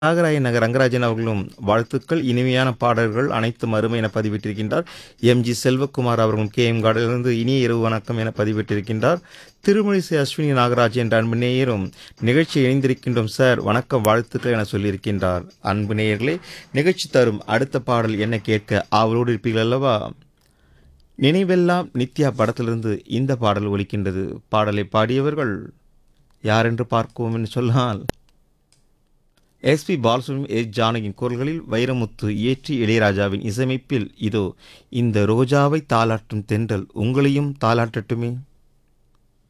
தியாகராய நகர் ரங்கராஜன் அவர்களும் வாழ்த்துக்கள் இனிமையான பாடல்கள் அனைத்தும் அருமை என பதிவிட்டிருக்கின்றார் எம் ஜி செல்வகுமார் அவர்களும் கே எம் கார்டிலிருந்து இனிய இரவு வணக்கம் என பதிவிட்டிருக்கின்றார் திருமழிசை அஸ்வினி நாகராஜ் என்ற அன்பு நேயரும் நிகழ்ச்சி இணைந்திருக்கின்றோம் சார் வணக்கம் வாழ்த்துக்கள் என சொல்லியிருக்கின்றார் அன்பு நேயர்களே நிகழ்ச்சி தரும் அடுத்த பாடல் என்ன கேட்க ஆவலோடு இருப்பீர்கள் அல்லவா நினைவெல்லாம் நித்யா படத்திலிருந்து இந்த பாடல் ஒலிக்கின்றது பாடலை பாடியவர்கள் யார் என்று பார்ப்போம் என்று சொன்னால் எஸ்பி பாலசுப்ரமணியம் எஸ் ஜானகியின் குரல்களில் வைரமுத்து இயற்றி இளையராஜாவின் இசையமைப்பில் இதோ இந்த ரோஜாவை தாளாட்டும் தென்றல் உங்களையும் தாளாட்டட்டுமே